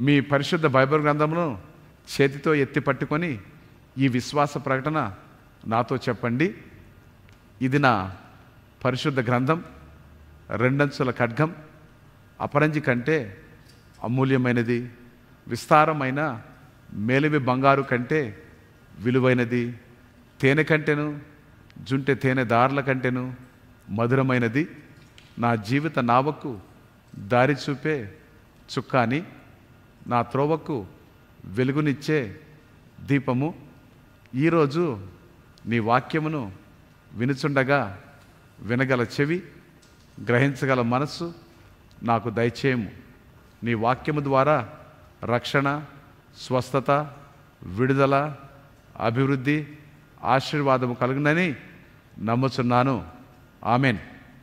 మీ పరిశుద్ధ బైబిల్ గ్రంథమును చేతితో ఎత్తి పట్టుకొని ఈ విశ్వాస ప్రకటన నాతో చెప్పండి ఇది నా పరిశుద్ధ గ్రంథం రెండంచుల ఖడ్గం అపరంజి కంటే అమూల్యమైనది విస్తారమైన మేలిమి బంగారు కంటే విలువైనది తేనె కంటెను జుంటె తేనె దారుల కంటెను మధురమైనది నా జీవిత నావకు దారి చూపే చుక్కాని నా త్రోవకు వెలుగునిచ్చే దీపము ఈరోజు నీ వాక్యమును వినుచుండగా వినగల చెవి గ్రహించగల మనస్సు నాకు దయచేయము నీ వాక్యము ద్వారా రక్షణ స్వస్థత విడుదల అభివృద్ధి ఆశీర్వాదము కలుగునని నమ్ముచున్నాను ఆమెన్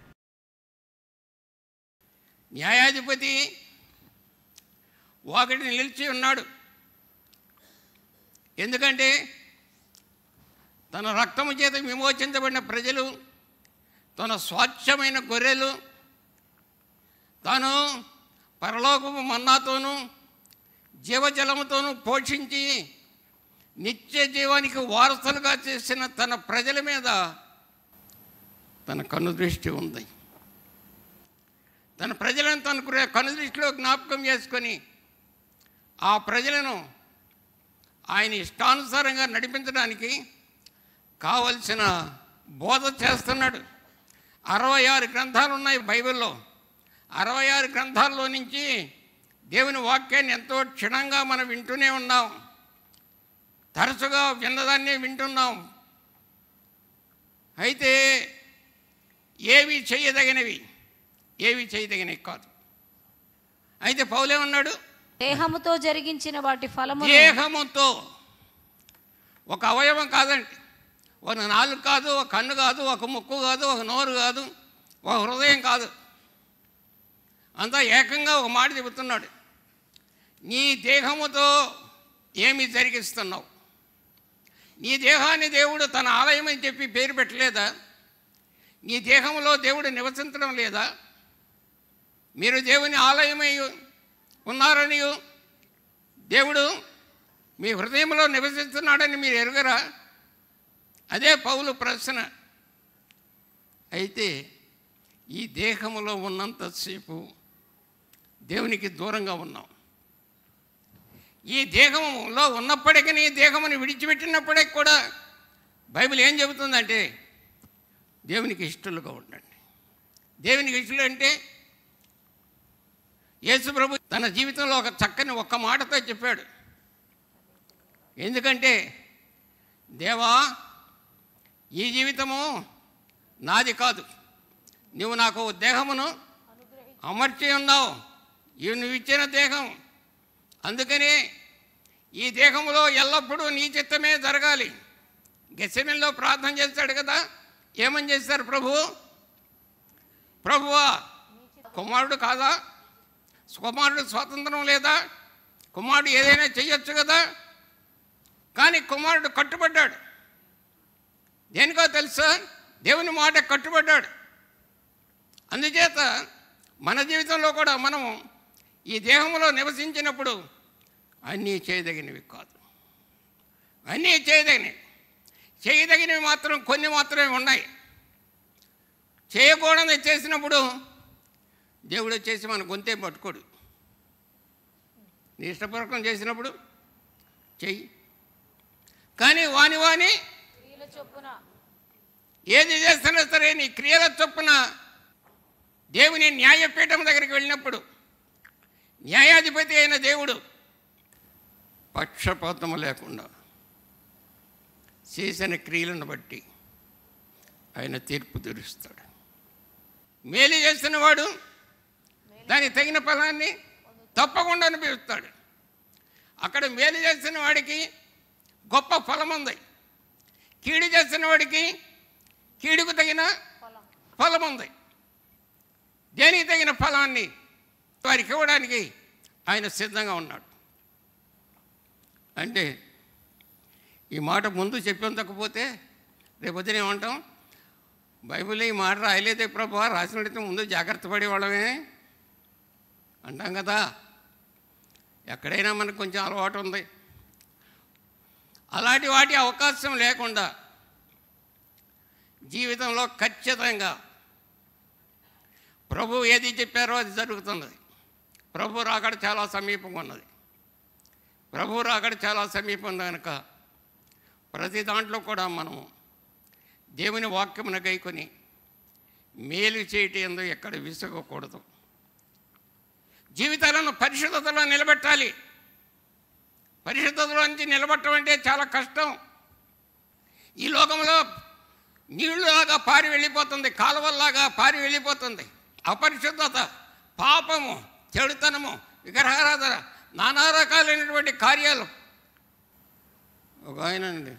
న్యాయాధిపతి ఒకటి నిలిచి ఉన్నాడు ఎందుకంటే తన రక్తము చేత విమోచించబడిన ప్రజలు తన స్వాచ్ఛమైన గొర్రెలు తాను పరలోకము మన్నాతోనూ జీవజలముతోనూ పోషించి నిత్య జీవానికి వారసులుగా చేసిన తన ప్రజల మీద తన కన్ను దృష్టి ఉంది తన ప్రజలను తన కృ- కనుదృష్టిలో జ్ఞాపకం చేసుకొని ఆ ప్రజలను ఆయన ఇష్టానుసారంగా నడిపించడానికి కావలసిన బోధ చేస్తున్నాడు అరవై ఆరు గ్రంథాలు ఉన్నాయి బైబిల్లో అరవై ఆరు గ్రంథాల్లో నుంచి దేవుని వాక్యాన్ని ఎంతో క్షణంగా మనం వింటూనే ఉన్నాం తరచుగా విన్నదాన్నే వింటున్నాం అయితే ఏవి చేయదగినవి ఏవి చేయదగినవి కాదు అయితే పౌలేమన్నాడు దేహముతో జరిగించిన వాటి ఫలము దేహముతో ఒక అవయవం కాదండి ఒక నాలుగు కాదు ఒక కన్ను కాదు ఒక ముక్కు కాదు ఒక నోరు కాదు ఒక హృదయం కాదు అంతా ఏకంగా ఒక మాట చెబుతున్నాడు నీ దేహముతో ఏమి జరిగిస్తున్నావు నీ దేహాన్ని దేవుడు తన ఆలయం అని చెప్పి పేరు పెట్టలేదా నీ దేహంలో దేవుడు నివసించడం లేదా మీరు దేవుని ఆలయమై ఉన్నారని దేవుడు మీ హృదయంలో నివసిస్తున్నాడని మీరు ఎరుగరా అదే పౌలు ప్రశ్న అయితే ఈ దేహములో ఉన్నంతసేపు దేవునికి దూరంగా ఉన్నాం ఈ దేహంలో ఉన్నప్పటికీ దేహముని విడిచిపెట్టినప్పటికి కూడా బైబిల్ ఏం చెబుతుందంటే దేవునికి ఇష్టలుగా ఉండండి దేవునికి ఇష్టలు అంటే యేసు ప్రభు తన జీవితంలో ఒక చక్కని ఒక్క మాటతో చెప్పాడు ఎందుకంటే దేవా ఈ జీవితము నాది కాదు నువ్వు నాకు దేహమును అమర్చి ఉన్నావు ఇవి నువ్వు ఇచ్చిన దేహం అందుకని ఈ దేహంలో ఎల్లప్పుడూ నీ చిత్తమే జరగాలి గెసెమెన్లో ప్రార్థన చేస్తాడు కదా ఏమని చేస్తారు ప్రభు ప్రభువా కుమారుడు కాదా కుమారుడు స్వాతంత్రం లేదా కుమారుడు ఏదైనా చెయ్యొచ్చు కదా కానీ కుమారుడు కట్టుబడ్డాడు దేనికో తెలుసా దేవుని మాట కట్టుబడ్డాడు అందుచేత మన జీవితంలో కూడా మనము ఈ దేహంలో నివసించినప్పుడు అన్నీ చేయదగినవి కాదు అన్నీ చేయదగినవి చేయదగినవి మాత్రం కొన్ని మాత్రమే ఉన్నాయి చేయకూడదు చేసినప్పుడు దేవుడు వచ్చేసి మన గొంతే పట్టుకోడు నీ ఇష్టపూర్వకం చేసినప్పుడు చెయ్యి కానీ వాని వాని క్రియల చొప్పున ఏది చేస్తున్నా సరే నీ క్రియల చొప్పున దేవుని న్యాయపీఠం దగ్గరికి వెళ్ళినప్పుడు న్యాయాధిపతి అయిన దేవుడు పక్షపాతము లేకుండా చేసిన క్రియలను బట్టి ఆయన తీర్పు తీరుస్తాడు మేలు చేసిన వాడు దానికి తగిన ఫలాన్ని తప్పకుండా అనిపిస్తాడు అక్కడ మేలు చేసిన వాడికి గొప్ప ఫలం ఉంది కీడు చేసిన వాడికి కీడుకు తగిన ఫలం ఉంది దేనికి తగిన ఫలాన్ని వారికి ఇవ్వడానికి ఆయన సిద్ధంగా ఉన్నాడు అంటే ఈ మాట ముందు చెప్పేంతకపోతే రేపొద్దున ఏమంటాం బైబిల్ ఈ మాట రాయలేదే ప్రభు రాసినట్టయితే ముందు జాగ్రత్త పడేవాళ్ళమే అంటాం కదా ఎక్కడైనా మనకు కొంచెం అలవాటు ఉంది అలాంటి వాటి అవకాశం లేకుండా జీవితంలో ఖచ్చితంగా ప్రభు ఏది చెప్పారో అది జరుగుతున్నది ప్రభు రాకడ చాలా సమీపంగా ఉన్నది ప్రభు రాకడ చాలా సమీపం ఉంది కనుక ప్రతి దాంట్లో కూడా మనము దేవుని వాక్యమును గైకొని మేలు చేయటం ఎందు ఎక్కడ విసుగకూడదు జీవితాలను పరిశుద్ధతలో నిలబెట్టాలి పరిశుద్ధతలో నుంచి నిలబెట్టడం అంటే చాలా కష్టం ఈ లోకంలో నీళ్ళలాగా పారి వెళ్ళిపోతుంది కాలువల్లాగా పారి వెళ్ళిపోతుంది అపరిశుద్ధత పాపము చెడుతనము విగ్రహారాధన నానా రకాలైనటువంటి కార్యాలు ఒక ఆయన అండి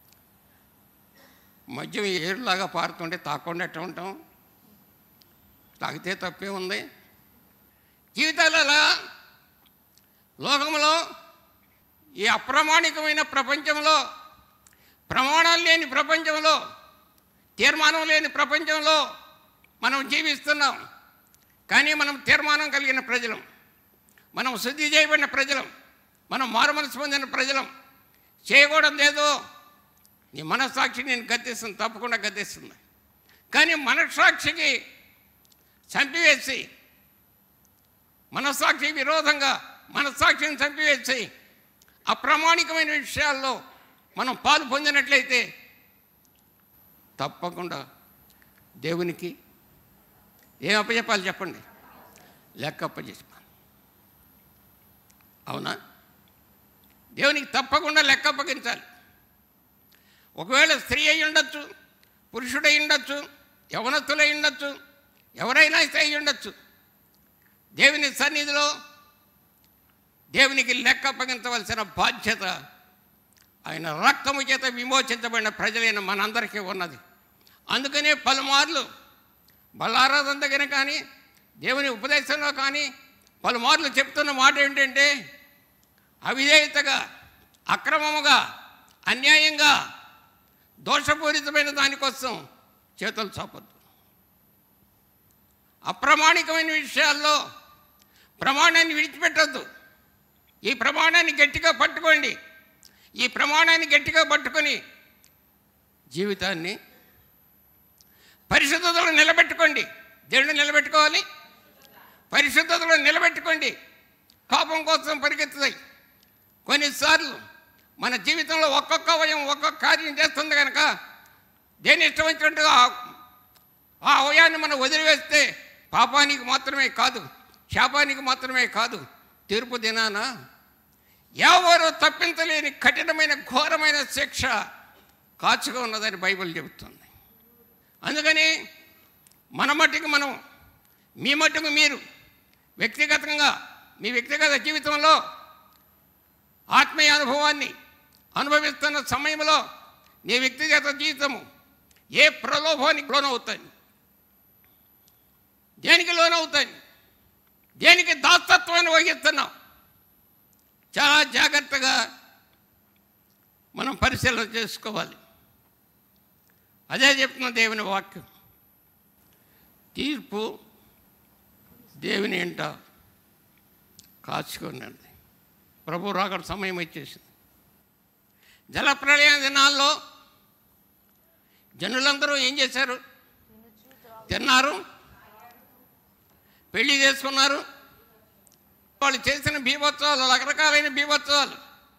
మద్యం ఏరులాగా పారుతుంటే తాకుండా ఎట్లా ఉంటాం తాగితే తప్పే ఉంది జీవితాలలో లోకంలో ఈ అప్రమాణికమైన ప్రపంచంలో ప్రమాణాలు లేని ప్రపంచంలో తీర్మానం లేని ప్రపంచంలో మనం జీవిస్తున్నాం కానీ మనం తీర్మానం కలిగిన ప్రజలం మనం శుద్ధి చేయబడిన ప్రజలం మనం మారుమనసు పొందిన ప్రజలం చేయకూడదు ఏదో నీ మనస్సాక్షి నేను గద్దిస్తుంది తప్పకుండా గద్దిస్తుంది కానీ మనస్సాక్షికి చంపివేసి మనస్సాక్షి విరోధంగా మనస్సాక్షిని చంపివేసి అప్రామాణికమైన విషయాల్లో మనం పాలు పొందినట్లయితే తప్పకుండా దేవునికి ఏం అప్పచెప్పాలి చెప్పండి లెక్క అప్పచెప్పాలి అవునా దేవునికి తప్పకుండా లెక్క అప్పగించాలి ఒకవేళ స్త్రీ అయి ఉండొచ్చు పురుషుడై ఉండొచ్చు యవనస్తులై ఉండొచ్చు ఎవరైనా అయి ఉండొచ్చు దేవుని సన్నిధిలో దేవునికి లెక్క అప్పగించవలసిన బాధ్యత ఆయన రక్తము చేత విమోచించబడిన ప్రజలైన మనందరికీ ఉన్నది అందుకనే పలుమార్లు బల్లారాధన దగ్గర కానీ దేవుని ఉపదేశంలో కానీ పలుమార్లు చెప్తున్న మాట ఏంటంటే అవిధేయతగా అక్రమముగా అన్యాయంగా దోషపూరితమైన దానికోసం చేతులు చాపొద్దు అప్రమాణికమైన విషయాల్లో ప్రమాణాన్ని విడిచిపెట్టద్దు ఈ ప్రమాణాన్ని గట్టిగా పట్టుకోండి ఈ ప్రమాణాన్ని గట్టిగా పట్టుకొని జీవితాన్ని పరిశుద్ధతలో నిలబెట్టుకోండి దేవుడిని నిలబెట్టుకోవాలి పరిశుద్ధతలో నిలబెట్టుకోండి పాపం కోసం పరిగెత్తుతాయి కొన్నిసార్లు మన జీవితంలో ఒక్కొక్క అవయం ఒక్కొక్క కార్యం చేస్తుంది కనుక దేని ఇష్టం వచ్చినట్టుగా ఆ- ఆ అవయాన్ని మనం వదిలివేస్తే పాపానికి మాత్రమే కాదు శాపానికి మాత్రమే కాదు తీర్పు దినాన ఎవరు తప్పించలేని కఠినమైన ఘోరమైన శిక్ష కాచుగా ఉన్నదని బైబిల్ చెబుతుంది అందుకని మన మట్టుకు మనం మీ మట్టుకు మీరు వ్యక్తిగతంగా మీ వ్యక్తిగత జీవితంలో ఆత్మీయ అనుభవాన్ని అనుభవిస్తున్న సమయంలో నీ వ్యక్తిగత జీవితము ఏ ప్రలోభానికి లోనవుతాయి దేనికి లోనవుతాయి దేనికి దాస్తత్వాన్ని వహిస్తున్నాం చాలా జాగ్రత్తగా మనం పరిశీలన చేసుకోవాలి అదే చెప్తున్న దేవుని వాక్యం తీర్పు దేవుని ఇంట కాచుకున్నది ప్రభు రాకడ సమయం వచ్చేసింది జలప్రళయ దినాల్లో జనులందరూ ఏం చేశారు తిన్నారు పెళ్లి చేసుకున్నారు వాళ్ళు చేసిన బీభత్సవాలు రకరకాలైన బీభత్సవాలు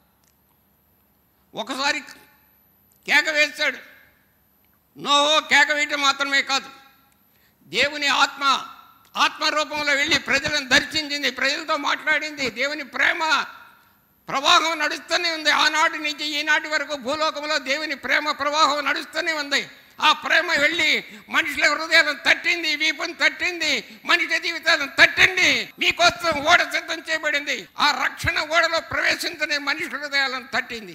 ఒకసారి కేక వేశాడు నోహో కేక వేయటం మాత్రమే కాదు దేవుని ఆత్మ ఆత్మ రూపంలో వెళ్ళి ప్రజలను దర్శించింది ప్రజలతో మాట్లాడింది దేవుని ప్రేమ ప్రవాహం నడుస్తూనే ఉంది ఆనాటి నుంచి ఈనాటి వరకు భూలోకంలో దేవుని ప్రేమ ప్రవాహం నడుస్తూనే ఉంది ఆ ప్రేమ వెళ్ళి మనుషుల హృదయాలను తట్టింది వీపును తట్టింది మనిషి జీవితాలను తట్టింది మీకోసం ఓడ సిద్ధం చేయబడింది ఆ రక్షణ ఓడలో ప్రవేశించని మనుషుల హృదయాలను తట్టింది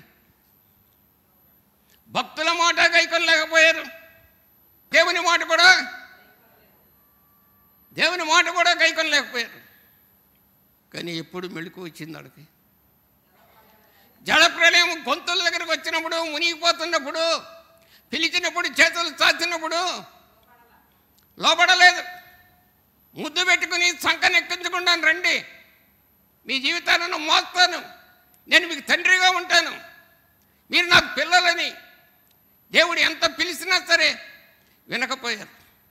భక్తుల మాట గైకొనలేకపోయారు దేవుని మాట కూడా దేవుని మాట కూడా గైకొనలేకపోయారు కానీ ఎప్పుడు మెళుకు వచ్చింది అడిగి జలప్రలయం గొంతుల దగ్గరకు వచ్చినప్పుడు మునిగిపోతున్నప్పుడు పిలిచినప్పుడు చేతులు చాచినప్పుడు లోపడలేదు ముద్దు పెట్టుకుని సంకనెక్కించకుండా రండి మీ జీవితాలను మోస్తాను నేను మీకు తండ్రిగా ఉంటాను మీరు నాకు పిల్లలని దేవుడు ఎంత పిలిచినా సరే వినకపోయారు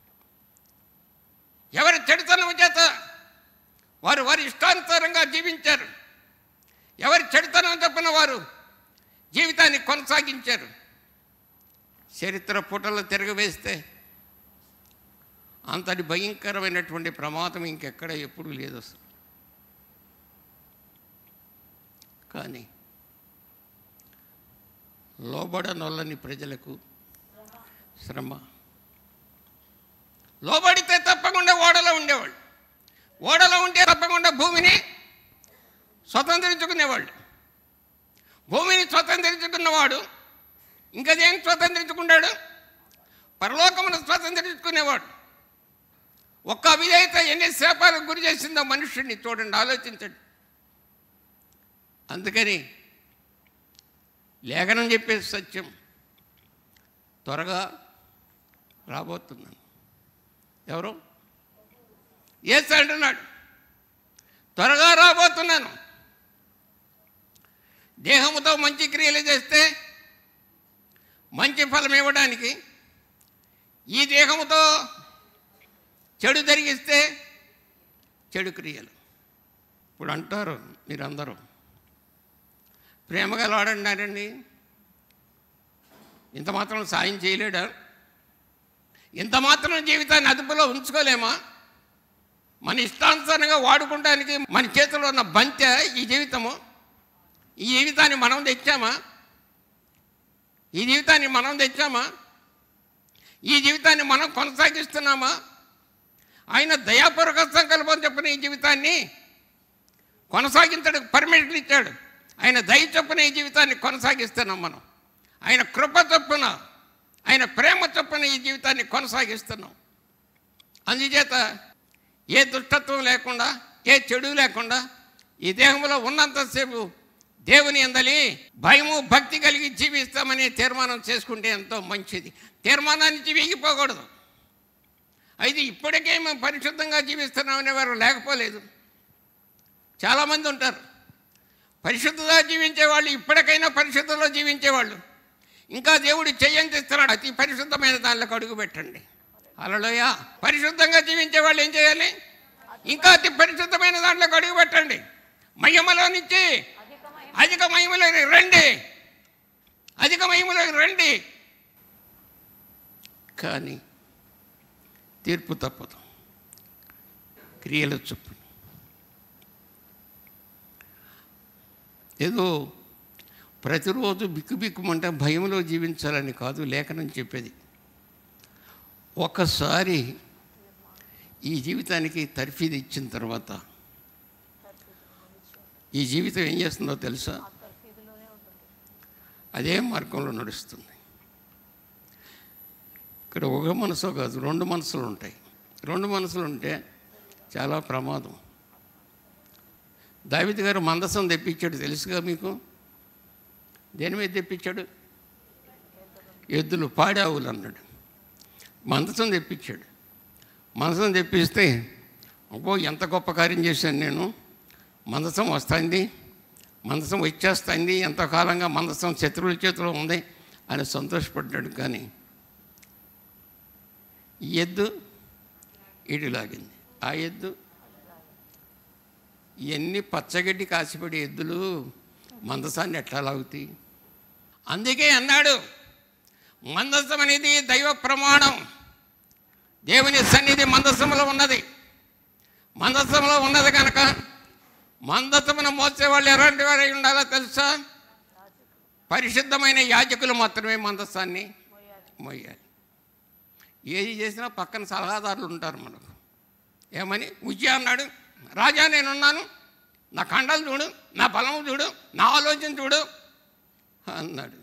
ఎవరి చెడుతనం చేత వారు వారి ఇష్టానుసారంగా జీవించారు ఎవరి చెడుతనం చెప్పిన వారు జీవితాన్ని కొనసాగించారు చరిత్ర పుటలు తిరగవేస్తే అంతటి భయంకరమైనటువంటి ప్రమాదం ఇంకెక్కడ ఎప్పుడూ లేదు అసలు కానీ లోబడనొల్లని ప్రజలకు శ్రమ లోబడితే తప్పకుండా ఓడలో ఉండేవాళ్ళు ఓడలో ఉంటే తప్పకుండా భూమిని స్వతంత్రించుకునేవాళ్ళు భూమిని స్వతంత్రించుకున్నవాడు ఇంకా దేని స్వతంత్రించుకున్నాడు పరలోకమును స్వతంత్రించుకునేవాడు ఒక్క అవిధేయత ఎన్ని శాపాలకు గురి చేసిందో మనుష్యుడిని చూడండి ఆలోచించండి అందుకని లేఖనం చెప్పే సత్యం త్వరగా రాబోతున్నాను ఎవరు ఏసు అంటున్నాడు త్వరగా రాబోతున్నాను దేహముతో మంచి క్రియలు చేస్తే మంచి ఫలం ఇవ్వడానికి ఈ దేహముతో చెడు జరిగిస్తే చెడు క్రియలు ఇప్పుడు అంటారు మీరందరూ ప్రేమగా వాడన్నారండి ఇంత మాత్రం సాయం చేయలేడా ఇంత మాత్రం జీవితాన్ని అదుపులో ఉంచుకోలేమా మన ఇష్టానుసారంగా వాడుకోవడానికి మన చేతిలో ఉన్న బంతె ఈ జీవితము ఈ జీవితాన్ని మనం తెచ్చామా ఈ జీవితాన్ని మనం తెచ్చామా ఈ జీవితాన్ని మనం కొనసాగిస్తున్నామా ఆయన దయాపూర్వక సంకల్పం చెప్పిన ఈ జీవితాన్ని కొనసాగించడానికి పర్మిషన్ ఇచ్చాడు ఆయన దయ చొప్పున ఈ జీవితాన్ని కొనసాగిస్తున్నాం మనం ఆయన కృప చొప్పున ఆయన ప్రేమ చొప్పున ఈ జీవితాన్ని కొనసాగిస్తున్నాం అందుచేత ఏ దుష్టత్వం లేకుండా ఏ చెడు లేకుండా ఈ దేహంలో ఉన్నంతసేపు దేవుని ఎందలి భయము భక్తి కలిగి జీవిస్తామని తీర్మానం చేసుకుంటే ఎంతో మంచిది తీర్మానానికి వీగిపోకూడదు అయితే ఇప్పటికే మేము పరిశుద్ధంగా జీవిస్తున్నామనే వారు లేకపోలేదు చాలామంది ఉంటారు పరిశుద్ధంగా జీవించేవాళ్ళు ఇప్పటికైనా పరిశుద్ధంలో జీవించేవాళ్ళు ఇంకా దేవుడు చెయ్యంతిస్తున్నాడు అతి పరిశుద్ధమైన దానిలోకి అడుగు పెట్టండి అలలోయ పరిశుద్ధంగా జీవించే వాళ్ళు ఏం చేయాలి ఇంకా అతి పరిశుద్ధమైన దాంట్లోకి అడుగు పెట్టండి మహిమలో నుంచి అధిక మహిమలోకి రండి అధిక మహిమలోకి రండి కానీ తీర్పు తప్పదు క్రియల చొప్పున ఏదో ప్రతిరోజు బిక్కుబిక్కుమంటే భయంలో జీవించాలని కాదు లేఖనం చెప్పేది ఒకసారి ఈ జీవితానికి తర్ఫీదు ఇచ్చిన తర్వాత ఈ జీవితం ఏం చేస్తుందో తెలుసా అదే మార్గంలో నడుస్తుంది ఇక్కడ ఒక మనసు కాదు రెండు మనసులు ఉంటాయి రెండు మనసులు ఉంటే చాలా ప్రమాదం దావిద్ గారు మందసం తెప్పించాడు తెలుసుగా మీకు దేని మీద తెప్పించాడు ఎద్దులు పాడావులు అన్నాడు మందసం తెప్పించాడు మందసం తెప్పిస్తే అబ్బో ఎంత గొప్ప కార్యం చేశాను నేను మందసం వస్తుంది మందసం వచ్చేస్తుంది ఎంతకాలంగా మందసం శత్రువుల చేతిలో ఉంది అని సంతోషపడ్డాడు కానీ ఈ ఎద్దు ఇటు లాగింది ఆ ఎద్దు ఇవన్నీ పచ్చగడ్డి కాసిపడే ఎద్దులు మందసాన్ని ఎట్లా లాగుతాయి అందుకే అన్నాడు మందసం అనేది దైవ ప్రమాణం దేవుని సన్నిధి మందసములో ఉన్నది మందసములో ఉన్నది కనుక మందసమును మోసేవాళ్ళు ఎలాంటి వారై ఉండాలో తెలుసా పరిశుద్ధమైన యాజకులు మాత్రమే మందసాన్ని మోయాలి ఏది చేసినా పక్కన సలహాదారులు ఉంటారు మనకు ఏమని ఉజ్జి అన్నాడు రాజా నేనున్నాను నా కండలు చూడు నా బలము చూడు నా ఆలోచన చూడు అన్నాడు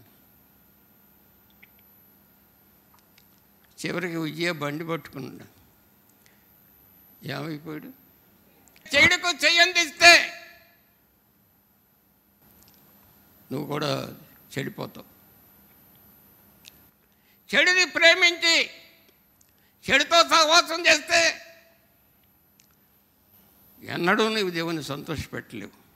చివరికి ఉజ్జయ బండి పట్టుకున్నాడు ఏమైపోయాడు చెడుకు చెయ్యందిస్తే నువ్వు కూడా చెడిపోతావు చెడుని ప్రేమించి చెడుతో సహవాసం చేస్తే ఎన్నడూ నీవు దేవుని సంతోషపెట్టలేవు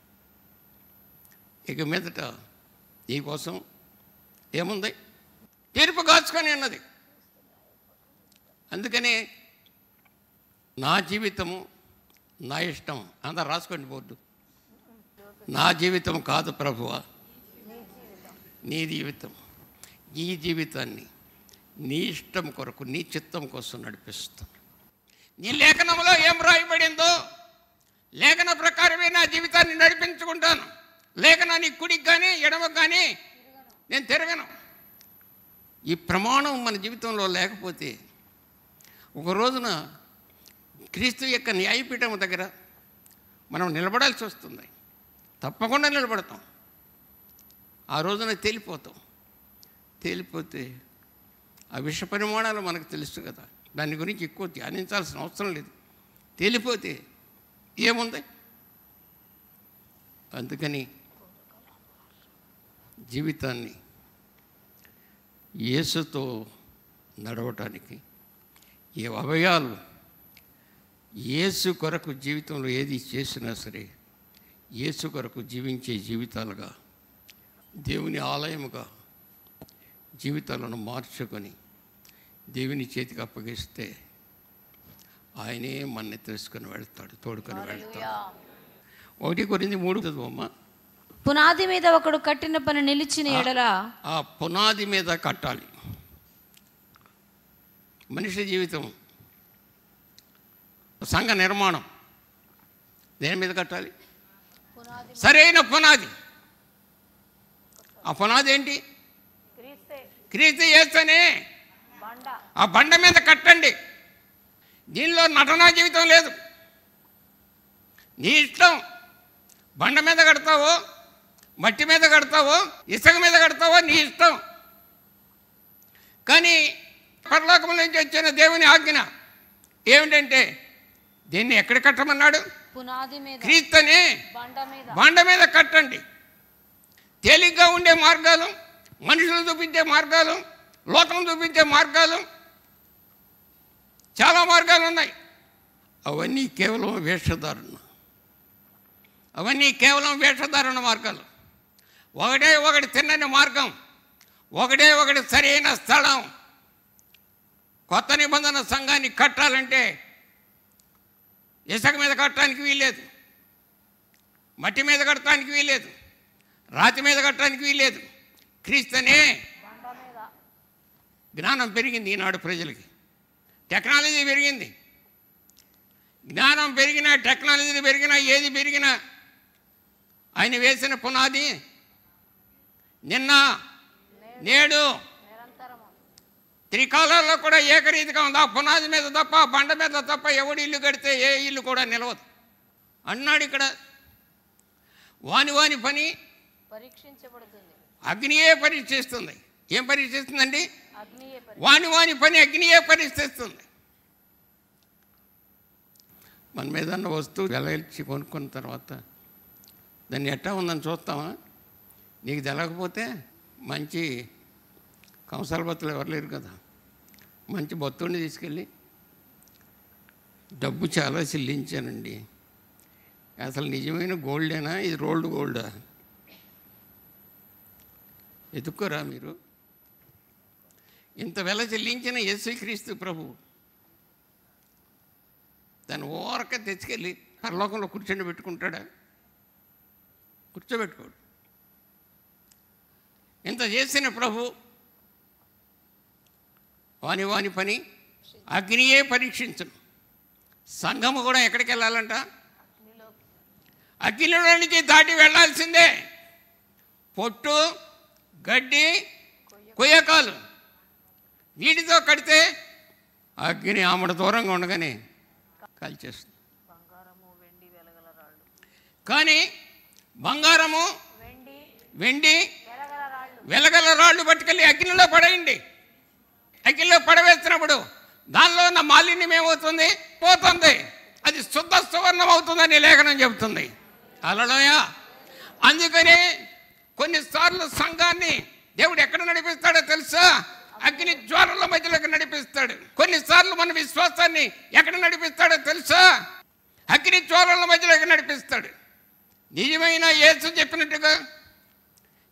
ఇక మీదట నీకోసం ఏముంది తీర్పు కాచుకొని ఉన్నది అందుకని నా జీవితము నా ఇష్టం అందరు రాసుకోండి బోర్డు నా జీవితం కాదు ప్రభువా నీ జీవితం ఈ జీవితాన్ని నీ ఇష్టం కొరకు నీ చిత్తం కోసం నడిపిస్తాను నీ లేఖనంలో ఏం రాయబడిందో లేఖన ప్రకారమే నా జీవితాన్ని నడిపించుకుంటాను లేఖనాన్ని కుడికి కానీ ఎడమకు కానీ నేను తిరగను ఈ ప్రమాణం మన జీవితంలో లేకపోతే ఒక రోజున క్రీస్తు యొక్క న్యాయపీఠం దగ్గర మనం నిలబడాల్సి వస్తుంది తప్పకుండా నిలబడతాం ఆ రోజున తేలిపోతాం తేలిపోతే ఆ విష పరిమాణాలు మనకు తెలుసు కదా దాని గురించి ఎక్కువ ధ్యానించాల్సిన అవసరం లేదు తేలిపోతే ఏముంది అందుకని జీవితాన్ని యేసుతో నడవటానికి ఈ అవయాలు యేసు కొరకు జీవితంలో ఏది చేసినా సరే యేసు కొరకు జీవించే జీవితాలుగా దేవుని ఆలయముగా జీవితాలను మార్చుకొని దేవుని చేతికి అప్పగిస్తే ఆయనే మనని తెలుసుకొని వెళ్తాడు తోడుకొని వెళ్తాడు ఒకటి కొరింది మూడు చదువమ్మా పునాది మీద ఒకడు కట్టిన పని నిలిచిన ఎడల ఆ పునాది మీద కట్టాలి మనిషి జీవితం సంఘ నిర్మాణం దేని మీద కట్టాలి సరైన పునాది ఆ పునాది ఏంటి క్రీస్తు చేస్తేనే ఆ బండ మీద కట్టండి దీనిలో నటనా జీవితం లేదు నీ ఇష్టం బండ మీద కడతావో మట్టి మీద కడతావో ఇసుక మీద కడతావో నీ ఇష్టం కానీ పరలోకం నుంచి వచ్చిన దేవుని ఆజ్ఞ ఏమిటంటే దీన్ని ఎక్కడ కట్టమన్నాడు పునాది మీద క్రీస్తుని బండ మీద బండ మీద కట్టండి తేలిగ్గా ఉండే మార్గాలు మనుషులు చూపించే మార్గాలు లోకం చూపించే మార్గాలు చాలా మార్గాలు ఉన్నాయి అవన్నీ కేవలం వేషధారణ అవన్నీ కేవలం వేషధారణ మార్గాలు ఒకటే ఒకటి తిన్నని మార్గం ఒకటే ఒకటి సరైన స్థలం కొత్త నిబంధన సంఘాన్ని కట్టాలంటే ఇసుక మీద కట్టడానికి వీల్లేదు మట్టి మీద కట్టడానికి వీల్లేదు రాతి మీద కట్టడానికి వీల్లేదు క్రీస్తునే జ్ఞానం పెరిగింది ఈనాడు ప్రజలకి టెక్నాలజీ పెరిగింది జ్ఞానం పెరిగినా టెక్నాలజీ పెరిగినా ఏది పెరిగినా ఆయన వేసిన పునాది నిన్న నేడు త్రికాలాల్లో కూడా ఏకరీతిగా ఉంది ఆ పునాది మీద తప్ప ఆ బండ మీద తప్ప ఎవడు ఇల్లు కడితే ఏ ఇల్లు కూడా నిలవదు అన్నాడు ఇక్కడ వాని వాని పని పరీక్షించబడుతుంది అగ్నియే పరీక్షిస్తుంది ఏం పరీక్షిస్తుందండి అగ్నియే పరి- వాని వాని పని అగ్నియే పరీక్షిస్తుంది మన మీద ఉన్న వస్తువు వెలగలిచి కొనుక్కున్న తర్వాత దాన్ని ఎట్టా ఉందని చూస్తామా నీకు తెలకపోతే మంచి కంసాల బత్తులు ఎవరు లేరు కదా మంచి బొత్తుడిని తీసుకెళ్ళి డబ్బు చాలా చెల్లించానండి అసలు నిజమైన గోల్డేనా ఇది రోల్డ్ గోల్డా ఎదుక్కోరా మీరు ఇంత వెల చెల్లించిన యేసుక్రీస్తు ప్రభు దాన్ని ఓరక తెచ్చుకెళ్ళి పరలోకంలో కూర్చొని పెట్టుకుంటాడా కూర్చోబెట్టుకోడు ఇంత చేసిన ప్రభు వాని వాని పని అగ్నియే పరీక్షించను సంఘము కూడా ఎక్కడికి వెళ్ళాలంట అగ్నిలో నుంచి దాటి వెళ్ళాల్సిందే పొట్టు గడ్డి కొయ్యకాలు వీటితో కడితే అగ్ని ఆమెడ దూరంగా ఉండగానే కాల్చేస్తుంది కానీ బంగారము వెండి వెలగల రాళ్ళు పట్టుకెళ్ళి అగ్నిలో పడేయండి అగ్నిలో పడవేసినప్పుడు దానిలో ఉన్న మాలిన్యం ఏమవుతుంది పోతుంది అది శుద్ధ సువర్ణం అవుతుందని లేఖనం చెబుతుంది అలలోయ అందుకని కొన్నిసార్లు సంఘాన్ని దేవుడు ఎక్కడ నడిపిస్తాడో తెలుసా అగ్ని జ్వాలల మధ్యలోకి నడిపిస్తాడు కొన్నిసార్లు మన విశ్వాసాన్ని ఎక్కడ నడిపిస్తాడో తెలుసా అగ్ని జ్వాలల మధ్యలోకి నడిపిస్తాడు నిజమైన యేసు చెప్పినట్టుగా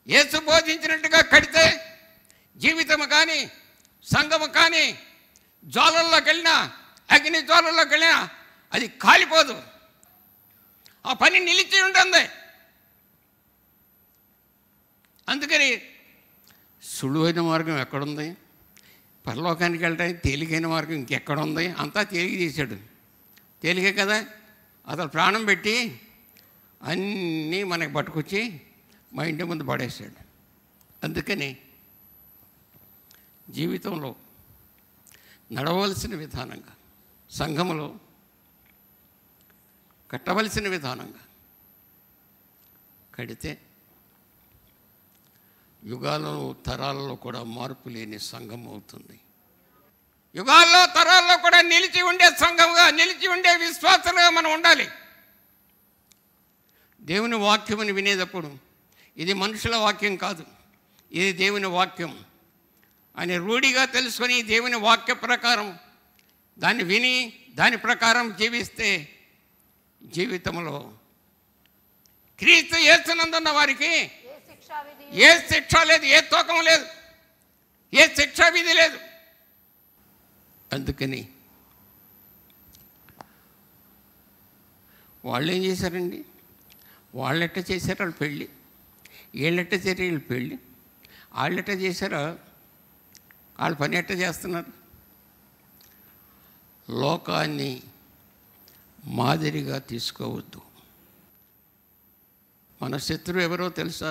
యేసు బోధించినట్టుగా కడితే జీవితము కానీ సంఘము కానీ జ్వాలల్లోకి వెళ్ళినా అగ్ని జ్వాలల్లోకి వెళ్ళినా అది కాలిపోదు ఆ పని నిలిచి ఉంటుంది అందుకని సులువైన మార్గం ఎక్కడుంది పరలోకానికి వెళ్ళడానికి తేలికైన మార్గం ఇంకెక్కడుంది అంతా తేలిక చేశాడు తేలికే కదా అసలు ప్రాణం పెట్టి అన్నీ మనకి పట్టుకొచ్చి మా ఇంటి ముందు పడేశాడు అందుకని జీవితంలో నడవలసిన విధానంగా సంఘములో కట్టవలసిన విధానంగా కడితే యుగాలలో తరాలలో కూడా మార్పు లేని సంఘం అవుతుంది యుగాల్లో తరాల్లో కూడా నిలిచి ఉండే సంఘంగా నిలిచి ఉండే విశ్వాసంగా మనం ఉండాలి దేవుని వాక్యముని వినేటప్పుడు ఇది మనుషుల వాక్యం కాదు ఇది దేవుని వాక్యం అని రూఢిగా తెలుసుకొని దేవుని వాక్య ప్రకారం దాన్ని విని దాని ప్రకారం జీవిస్తే జీవితంలో క్రీస్తు చేస్తున్నందున్న వారికి ఏ శిక్ష లేదు ఏ తూకం లేదు ఏ శిక్ష విధి లేదు అందుకని వాళ్ళు ఏం చేశారండి వాళ్ళెట్ట చేశారు వాళ్ళు పెళ్ళి వీళ్ళెట్ట చేశారు వీళ్ళు పెళ్ళి వాళ్ళెట్ట చేశారో వాళ్ళ పని ఎట్ట చేస్తున్నారు లోకాన్ని మాదిరిగా తీసుకోవద్దు మన శత్రువు ఎవరో తెలుసా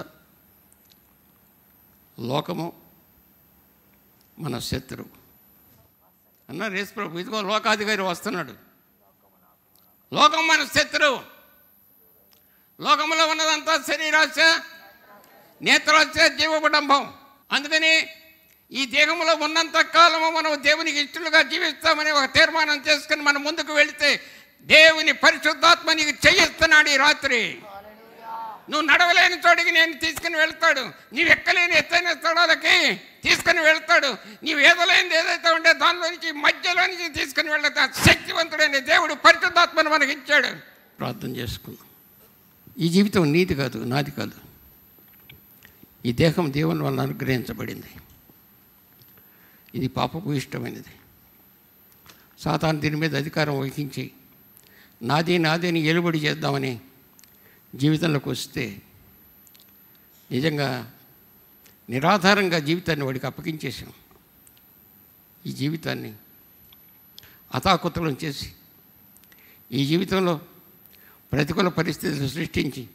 లోకము మన శత్రువు అన్న రేసు ప్రభు ఇదిగో లోకాధికారి వస్తున్నాడు లోకం మన శత్రువు లోకంలో ఉన్నదంతా శరీరాశ నేత్రాశ జీవకుటుంబం అందుకని ఈ దేహంలో ఉన్నంత కాలము మనం దేవునికి ఇష్టలుగా జీవిస్తామని ఒక తీర్మానం చేసుకుని మనం ముందుకు వెళితే దేవుని పరిశుద్ధాత్మ నీకు చేయిస్తున్నాడు ఈ రాత్రి నువ్వు నడవలేని చోటికి నేను తీసుకుని వెళ్తాడు నీవు ఎక్కలేని ఎత్తైన స్థలాలకి తీసుకుని వెళ్తాడు నీవు ఏదలేనిది ఏదైతే ఉంటే దానిలో నుంచి మధ్యలో నుంచి తీసుకుని వెళ్తా శక్తివంతుడైన దేవుడు పరిశుద్ధాత్మను మనకి ఇచ్చాడు ప్రార్థన చేసుకుందాం ఈ జీవితం నీది కాదు నాది కాదు ఈ దేహం దేవుని వల్ల అనుగ్రహించబడింది ఇది పాపపు ఇష్టమైనది సాతాను దీని మీద అధికారం వహించి నాది నాది అని ఎలుబడి చేద్దామని జీవితంలోకి వస్తే నిజంగా నిరాధారంగా జీవితాన్ని వాడికి అప్పగించేసాం ఈ జీవితాన్ని అతాకుతలం చేసి ఈ జీవితంలో ప్రతికూల పరిస్థితులు సృష్టించి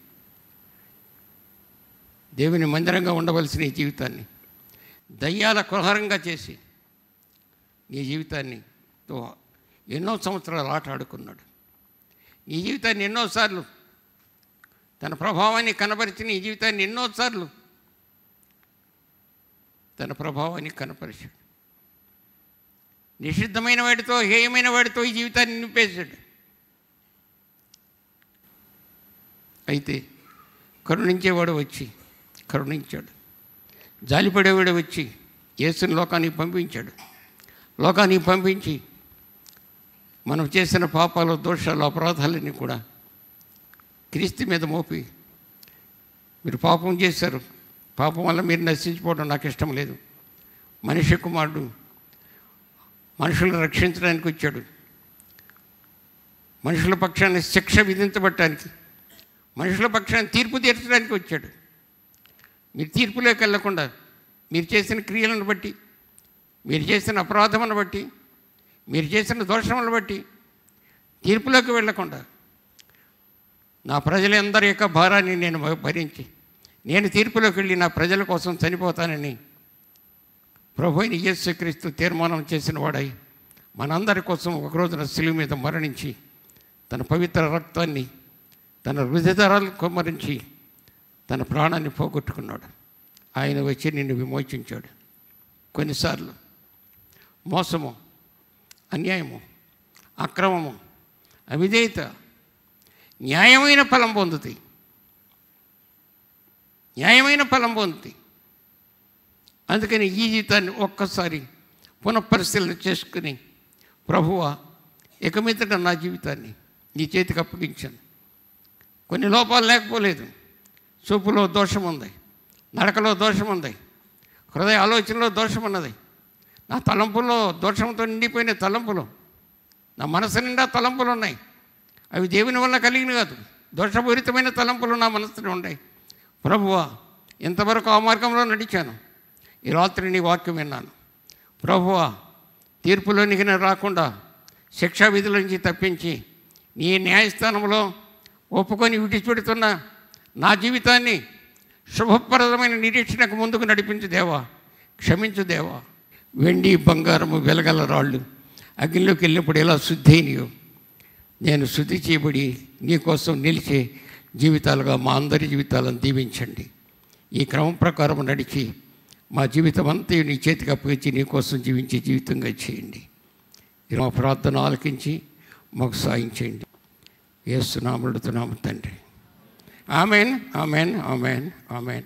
దేవుని మందిరంగా ఉండవలసిన ఈ జీవితాన్ని దయ్యాల కులహరంగా చేసి నీ జీవితాన్ని తో ఎన్నో సంవత్సరాలు ఆట ఆడుకున్నాడు నీ జీవితాన్ని ఎన్నోసార్లు తన ప్రభావాన్ని కనపరిచిన ఈ జీవితాన్ని ఎన్నోసార్లు తన ప్రభావాన్ని కనపరిచాడు నిషిద్ధమైన వాడితో హేయమైన వాడితో ఈ జీవితాన్ని నింపేశాడు అయితే కరుణించేవాడు వచ్చి కరుణించాడు జాలిపడేవాడు వచ్చి యేసుని లోకానికి పంపించాడు లోకానికి పంపించి మనం చేసిన పాపాలు దోషాలు అపరాధాలన్నీ కూడా క్రీస్తు మీద మోపి మీరు పాపం చేశారు పాపం వల్ల మీరు నశించిపోవడం నాకు ఇష్టం లేదు మనిషి కుమారుడు మనుషులను రక్షించడానికి వచ్చాడు మనుషుల పక్షాన్ని శిక్ష విధించబట్టడానికి మనుషుల పక్షాన్ని తీర్పు తీర్చడానికి వచ్చాడు మీరు తీర్పులోకి వెళ్ళకుండా మీరు చేసిన క్రియలను బట్టి మీరు చేసిన అపరాధములను బట్టి మీరు చేసిన దోషములను బట్టి తీర్పులోకి వెళ్ళకుండా నా ప్రజలందరి యొక్క భారాన్ని నేను భరించి నేను తీర్పులోకి వెళ్ళి నా ప్రజల కోసం చనిపోతానని ప్రభు అయిన యేసుక్రీస్తు తీర్మానం చేసిన వాడై మనందరి కోసం ఒక రోజున శిలువ మీద మరణించి తన పవిత్ర రక్తాన్ని తన హృదయధరాలు కొమ్మరించి తన ప్రాణాన్ని పోగొట్టుకున్నాడు ఆయన వచ్చి నిన్ను విమోచించాడు కొన్నిసార్లు మోసము అన్యాయము అక్రమము అవిధేయత న్యాయమైన ఫలం పొందుతాయి న్యాయమైన ఫలం పొందుతాయి అందుకని ఈ జీవితాన్ని ఒక్కసారి పునఃపరిశీలన చేసుకుని ప్రభువా ఇక మీదట నా జీవితాన్ని నీ చేతికి అప్పగించాను కొన్ని లోపాలు లేకపోలేదు చూపులో దోషం ఉంది నడకలో దోషం ఉంది హృదయ ఆలోచనలో దోషం ఉన్నది నా తలంపుల్లో దోషంతో నిండిపోయిన తలంపులు నా మనసు నిండా తలంపులు ఉన్నాయి అవి దేవుని వల్ల కలిగిన కాదు దోషపూరితమైన తలంపులు నా మనసులో ఉన్నాయి ప్రభువా ఇంతవరకు ఆ మార్గంలో నడిచాను ఈ రాత్రి నీ వాక్యం విన్నాను ప్రభువా తీర్పులోనికి నేను రాకుండా శిక్షా విధుల నుంచి తప్పించి నీ న్యాయస్థానంలో ఒప్పుకొని విడిచిపెడుతున్న నా జీవితాన్ని శుభప్రదమైన నిరీక్షణకు ముందుకు నడిపించు దేవా క్షమించు దేవా వెండి బంగారము వెలగల రాళ్ళు అగ్నిలోకి వెళ్ళినప్పుడు ఎలా శుద్ధి అయినయో నేను శుద్ధి చేయబడి నీ కోసం నిలిచే జీవితాలుగా మా అందరి జీవితాలను దీవించండి ఈ క్రమం ప్రకారం నడిచి మా జీవితం అంతా నీ చేతికి అప్పగించి నీ కోసం జీవించే జీవితంగా చేయండి ఈ మా ప్రార్థన ఆలకించి మాకు సాయం చేయండి ఏస్తున్నాముడుతున్నాము తండ్రి ఆమెన్ ఆమెన్ ఆమెన్ ఆమెన్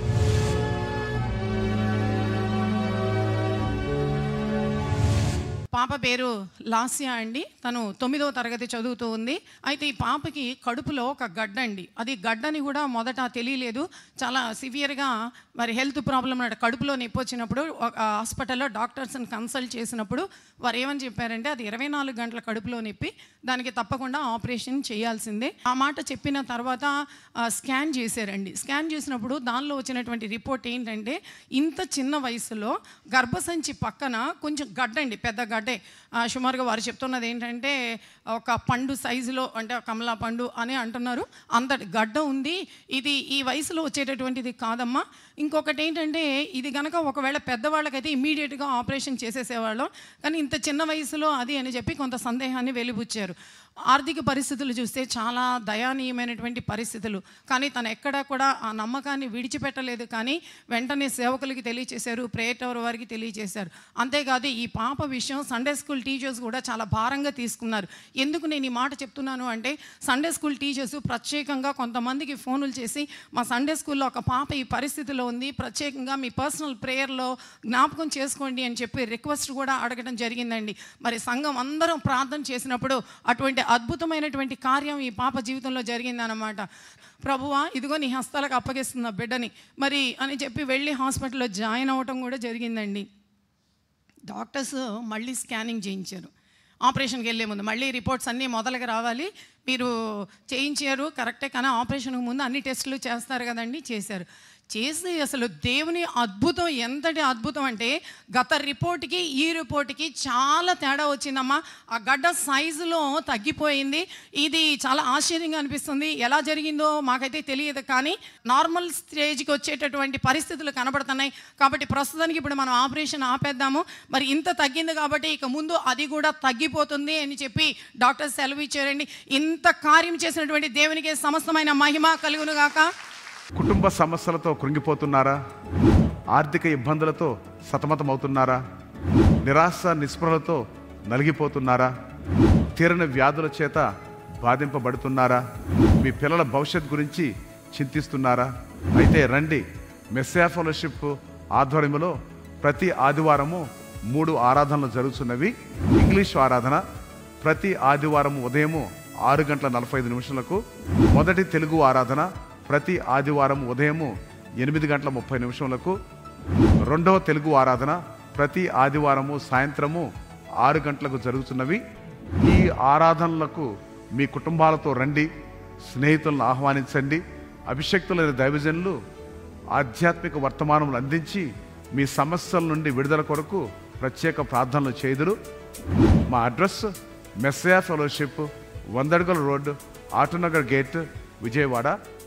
పాప పేరు లాస్యా అండి తను తొమ్మిదో తరగతి చదువుతూ ఉంది అయితే ఈ పాపకి కడుపులో ఒక గడ్డ అండి అది గడ్డని కూడా మొదట తెలియలేదు చాలా సివియర్గా మరి హెల్త్ ప్రాబ్లం కడుపులో నొప్పి వచ్చినప్పుడు ఒక హాస్పిటల్లో డాక్టర్స్ని కన్సల్ట్ చేసినప్పుడు వారు ఏమని చెప్పారంటే అది ఇరవై నాలుగు గంటల కడుపులో నొప్పి దానికి తప్పకుండా ఆపరేషన్ చేయాల్సిందే ఆ మాట చెప్పిన తర్వాత ఆ, స్కాన్ చేశారండి స్కాన్ చేసినప్పుడు దానిలో వచ్చినటువంటి రిపోర్ట్ ఏంటంటే ఇంత చిన్న వయసులో గర్భసంచి పక్కన కొంచెం గడ్డండి పెద్ద గడ్డే ఆ, సుమారుగా వారు చెప్తున్నది ఏంటంటే ఒక పండు సైజులో అంటే కమలా పండు అని అంటున్నారు అంతటి గడ్డ ఉంది ఇది ఈ వయసులో వచ్చేటటువంటిది కాదమ్మా ఇంకొకటి ఏంటంటే ఇది కనుక ఒకవేళ పెద్దవాళ్ళకైతే ఇమీడియట్గా ఆపరేషన్ చేసేసేవాళ్ళం కానీ ఇంత చిన్న వయసులో అది అని చెప్పి కొంత సందేహాన్ని వెలిబుచ్చారు ఆర్థిక పరిస్థితులు చూస్తే చాలా దయానీయమైనటువంటి పరిస్థితులు కానీ తను ఎక్కడా కూడా ఆ నమ్మకాన్ని విడిచిపెట్టలేదు కానీ వెంటనే సేవకులకి తెలియచేశారు ప్రేయర్ వారికి తెలియచేశారు అంతేకాదు ఈ పాప విషయం సండే స్కూల్ టీచర్స్ కూడా చాలా భారంగా తీసుకున్నారు ఎందుకు నేను ఈ మాట చెప్తున్నాను అంటే సండే స్కూల్ టీచర్స్ ప్రత్యేకంగా కొంతమందికి ఫోనులు చేసి మా సండే స్కూల్లో ఒక పాప ఈ పరిస్థితిలో ఉంది ప్రత్యేకంగా మీ పర్సనల్ ప్రేయర్లో జ్ఞాపకం చేసుకోండి అని చెప్పి రిక్వెస్ట్ కూడా అడగడం జరిగిందండి మరి సంఘం అందరం ప్రార్థన చేసినప్పుడు అటువంటి అద్భుతమైనటువంటి కార్యం ఈ పాప జీవితంలో జరిగిందనమాట ప్రభువా ఇదిగో నీ హస్తాలకు అప్పగిస్తున్న బిడ్డని మరి అని చెప్పి వెళ్ళి హాస్పిటల్లో జాయిన్ అవ్వటం కూడా జరిగిందండి డాక్టర్స్ మళ్ళీ స్కానింగ్ చేయించారు ఆపరేషన్కి వెళ్ళే ముందు మళ్ళీ రిపోర్ట్స్ అన్నీ మొదలుగా రావాలి మీరు చేయించారు కరెక్టే కానీ ఆపరేషన్కి ముందు అన్ని టెస్టులు చేస్తారు కదండి చేశారు చేసి అసలు దేవుని అద్భుతం ఎంతటి అద్భుతం అంటే గత రిపోర్ట్కి ఈ రిపోర్ట్కి చాలా తేడా వచ్చిందమ్మా ఆ గడ్డ సైజులో తగ్గిపోయింది ఇది చాలా ఆశ్చర్యంగా అనిపిస్తుంది ఎలా జరిగిందో మాకైతే తెలియదు కానీ నార్మల్ స్టేజ్కి వచ్చేటటువంటి పరిస్థితులు కనబడుతున్నాయి కాబట్టి ప్రస్తుతానికి ఇప్పుడు మనం ఆపరేషన్ ఆపేద్దాము మరి ఇంత తగ్గింది కాబట్టి ఇక ముందు అది కూడా తగ్గిపోతుంది అని చెప్పి డాక్టర్ సెలవు ఇచ్చారండి ఇంత కార్యం చేసినటువంటి దేవునికి సమస్తమైన మహిమ కలుగును గాక కుటుంబ సమస్యలతో కృంగిపోతున్నారా ఆర్థిక ఇబ్బందులతో సతమతమవుతున్నారా నిరాశ నిస్పృహలతో నలిగిపోతున్నారా తీరని వ్యాధుల చేత బాధింపబడుతున్నారా మీ పిల్లల భవిష్యత్ గురించి చింతిస్తున్నారా అయితే రండి మెస్సా ఫెలోషిప్ ఆధ్వర్యంలో ప్రతి ఆదివారము మూడు ఆరాధనలు జరుగుతున్నవి ఇంగ్లీష్ ఆరాధన ప్రతి ఆదివారం ఉదయము ఆరు గంటల నలభై ఐదు నిమిషాలకు మొదటి తెలుగు ఆరాధన ప్రతి ఆదివారం ఉదయము ఎనిమిది గంటల ముప్పై నిమిషములకు రెండవ తెలుగు ఆరాధన ప్రతి ఆదివారము సాయంత్రము ఆరు గంటలకు జరుగుతున్నవి ఈ ఆరాధనలకు మీ కుటుంబాలతో రండి స్నేహితులను ఆహ్వానించండి అభిషక్తులైన దైవజనులు ఆధ్యాత్మిక వర్తమానములు అందించి మీ సమస్యల నుండి విడుదల కొరకు ప్రత్యేక ప్రార్థనలు చేదురు మా అడ్రస్ మెస్సయా ఫెలోషిప్ వందడుగల రోడ్ ఆటోనగర్ గేట్ విజయవాడ